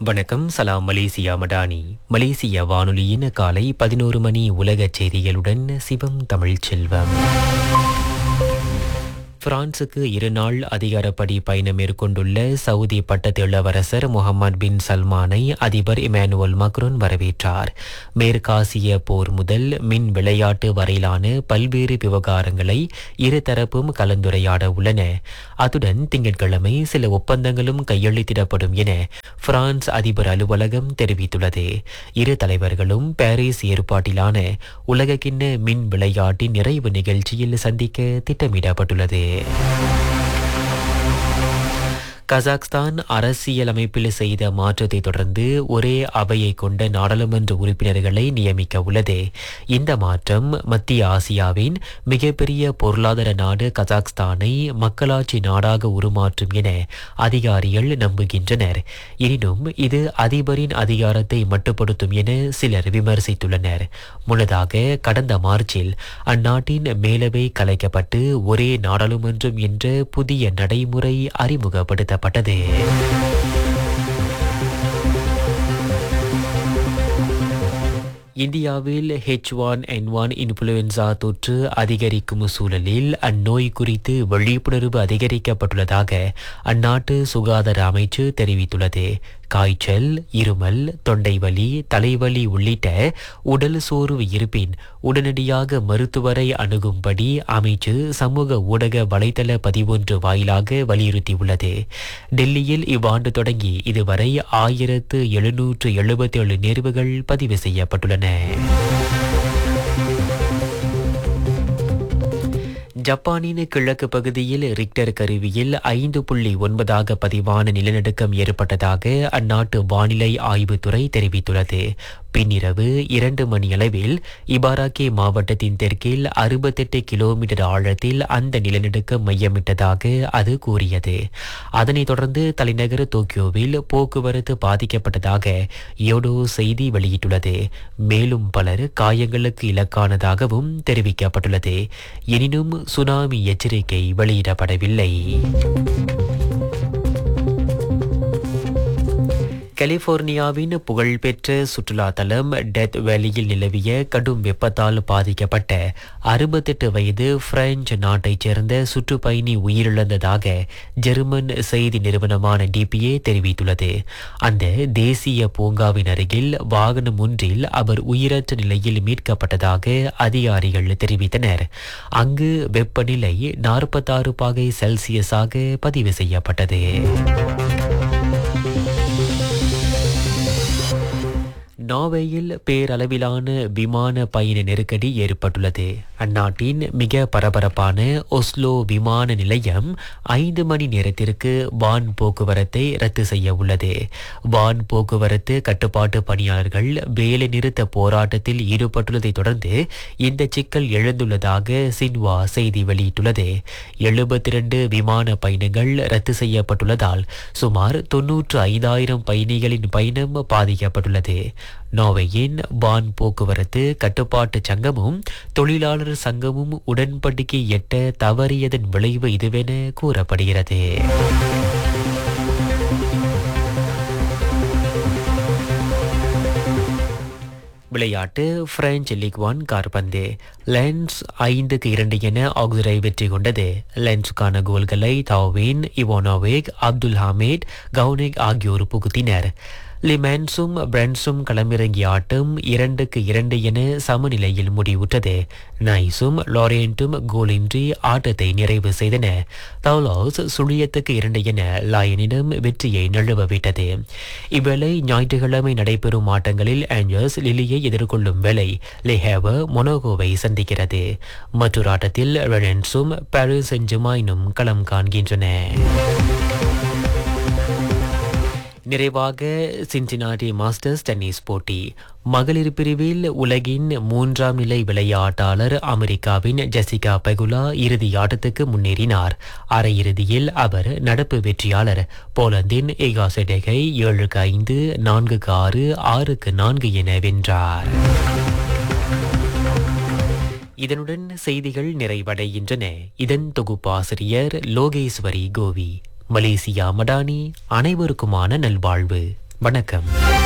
வணக்கம் சலாம் மலேசியா மடானி மலேசிய வானொலியின் காலை பதினோரு மணி உலகச் செய்திகளுடன் சிவம் தமிழ்ச் செல்வம் பிரான்சுக்கு இருநாள் அதிகாரப்படி பயணம் மேற்கொண்டுள்ள சவுதி பட்டத்து இளவரசர் முகமது பின் சல்மானை அதிபர் இமானுவல் மக்ரோன் வரவேற்றார் மேற்காசிய போர் முதல் மின் விளையாட்டு வரையிலான பல்வேறு விவகாரங்களை இருதரப்பும் கலந்துரையாட உள்ளன அத்துடன் திங்கட்கிழமை சில ஒப்பந்தங்களும் கையெழுத்திடப்படும் என பிரான்ஸ் அதிபர் அலுவலகம் தெரிவித்துள்ளது இரு தலைவர்களும் பாரிஸ் ஏற்பாட்டிலான உலகக்கிண்ண மின் விளையாட்டின் நிறைவு நிகழ்ச்சியில் சந்திக்க திட்டமிடப்பட்டுள்ளது கசாக்ஸ்தான் அரசியலமைப்பில் செய்த மாற்றத்தை தொடர்ந்து ஒரே அவையை கொண்ட நாடாளுமன்ற உறுப்பினர்களை நியமிக்க உள்ளது இந்த மாற்றம் மத்திய ஆசியாவின் மிகப்பெரிய பொருளாதார நாடு கசாக்ஸ்தானை மக்களாட்சி நாடாக உருமாற்றும் என அதிகாரிகள் நம்புகின்றனர் எனினும் இது அதிபரின் அதிகாரத்தை மட்டுப்படுத்தும் என சிலர் விமர்சித்துள்ளனர் முன்னதாக கடந்த மார்ச்சில் அந்நாட்டின் மேலவை கலைக்கப்பட்டு ஒரே நாடாளுமன்றம் என்ற புதிய நடைமுறை அறிமுகப்படுத்த நடத்தப்பட்டது இந்தியாவில் H one N one influenza தொற்று அதிகரிக்கும் சூழலில் அந்நோய் குறித்து விழிப்புணர்வு அதிகரிக்கப்பட்டுள்ளதாக அந்நாட்டு சுகாதார அமைச்சு தெரிவித்துள்ளது காய்ச்சல் இருமல் தொண்டை வலி தலைவலி உள்ளிட்ட உடல் சோர்வு இருப்பின் உடனடியாக மருத்துவரை அணுகும்படி அமைச்சு சமூக ஊடக வலைதள பதிவொன்று வாயிலாக வலியுறுத்தியுள்ளது டெல்லியில் இவ்வாண்டு தொடங்கி இதுவரை ஆயிரத்து எழுநூற்று எழுபத்தி ஏழு நேர்வுகள் பதிவு செய்யப்பட்டுள்ளன ஜப்பானின் கிழக்கு பகுதியில் ரிக்டர் கருவியில் ஐந்து புள்ளி ஒன்பதாக பதிவான நிலநடுக்கம் ஏற்பட்டதாக அந்நாட்டு வானிலை ஆய்வுத்துறை தெரிவித்துள்ளது பின்னிரவு இரண்டு மணி அளவில் இபாராக்கே மாவட்டத்தின் தெற்கில் அறுபத்தெட்டு கிலோமீட்டர் ஆழத்தில் அந்த நிலநடுக்கம் மையமிட்டதாக அது கூறியது அதனைத் தொடர்ந்து தலைநகர் டோக்கியோவில் போக்குவரத்து பாதிக்கப்பட்டதாக யோடோ செய்தி வெளியிட்டுள்ளது மேலும் பலர் காயங்களுக்கு இலக்கானதாகவும் தெரிவிக்கப்பட்டுள்ளது எனினும் சுனாமி எச்சரிக்கை வெளியிடப்படவில்லை கலிபோர்னியாவின் புகழ்பெற்ற சுற்றுலா தலம் டெத் வேலியில் நிலவிய கடும் வெப்பத்தால் பாதிக்கப்பட்ட அறுபத்தெட்டு வயது பிரெஞ்சு நாட்டைச் சேர்ந்த சுற்றுப்பயணி உயிரிழந்ததாக ஜெர்மன் செய்தி நிறுவனமான டிபிஏ தெரிவித்துள்ளது அந்த தேசிய பூங்காவின் அருகில் வாகனம் ஒன்றில் அவர் உயிரற்ற நிலையில் மீட்கப்பட்டதாக அதிகாரிகள் தெரிவித்தனர் அங்கு வெப்பநிலை நாற்பத்தாறு பாகை செல்சியஸாக பதிவு செய்யப்பட்டது நார்வேயில் பேரளவிலான விமான பயண நெருக்கடி ஏற்பட்டுள்ளது அந்நாட்டின் மிக பரபரப்பான ஒஸ்லோ விமான நிலையம் ஐந்து மணி நேரத்திற்கு வான் போக்குவரத்தை ரத்து செய்ய உள்ளது வான் போக்குவரத்து கட்டுப்பாட்டு பணியாளர்கள் வேலை நிறுத்த போராட்டத்தில் ஈடுபட்டுள்ளதை தொடர்ந்து இந்த சிக்கல் எழுந்துள்ளதாக சின்வா செய்தி வெளியிட்டுள்ளது எழுபத்தி ரெண்டு விமான பயணங்கள் ரத்து செய்யப்பட்டுள்ளதால் சுமார் தொன்னூற்று ஐந்தாயிரம் பயணிகளின் பயணம் பாதிக்கப்பட்டுள்ளது நோர்வேயின் வான் போக்குவரத்து கட்டுப்பாட்டு சங்கமும் தொழிலாளர் சங்கமும் உடன்படிக்கை எட்ட தவறியதன் விளைவு இதுவென கூறப்படுகிறது விளையாட்டு பிரெஞ்சு லீக் ஒன் கார்பந்து லென்ஸ் ஐந்துக்கு இரண்டு என ஆக்ஸரை வெற்றி கொண்டது லென்ஸுக்கான கோல்களை தாவின் இவோனோவிக் அப்துல் ஹமீட் கவுனிக் ஆகியோர் புகுத்தினர் லிமென்ஸும் பிரென்ஸும் களமிறங்கிய ஆட்டம் இரண்டுக்கு இரண்டு என சமநிலையில் முடிவுற்றது நைஸும் லாரியன்ட்டும் கோலின்றி ஆட்டத்தை நிறைவு செய்தன தௌலாஸ் சுழியத்துக்கு இரண்டு என லாயனிடம் வெற்றியை நழுவ விட்டது இவ்வேளை ஞாயிற்றுக்கிழமை நடைபெறும் ஆட்டங்களில் ஆஞ்சர்ஸ் லிலியை எதிர்கொள்ளும் வேளை லிஹேவ மொனோகோவை சந்திக்கிறது மற்றொரு ஆட்டத்தில் ரெனன்ஸும் பாரிஸ் சென்ட் ஜெர்மாயினும் களம் காண்கின்றன நிறைவாக சின்சினாட்டி மாஸ்டர்ஸ் டென்னிஸ் போட்டி மகளிர் பிரிவில் உலகின் மூன்றாம் நிலை விளையாட்டாளர் அமெரிக்காவின் ஜெசிகா பெகுலா இறுதி ஆட்டத்துக்கு முன்னேறினார் அரையிறுதியில் அவர் நடப்பு வெற்றியாளர் போலந்தின் எகாசெடெகை ஏழுக்கு ஐந்து நான்குக்கு ஆறு ஆறுக்கு நான்கு என வென்றார் இதனுடன் செய்திகள் நிறைவடைகின்றன இதன் தொகுப்பாசிரியர் லோகேஸ்வரி கோவி மலேசியா மடானி அனைவருக்குமான நல்வாழ்வு வணக்கம்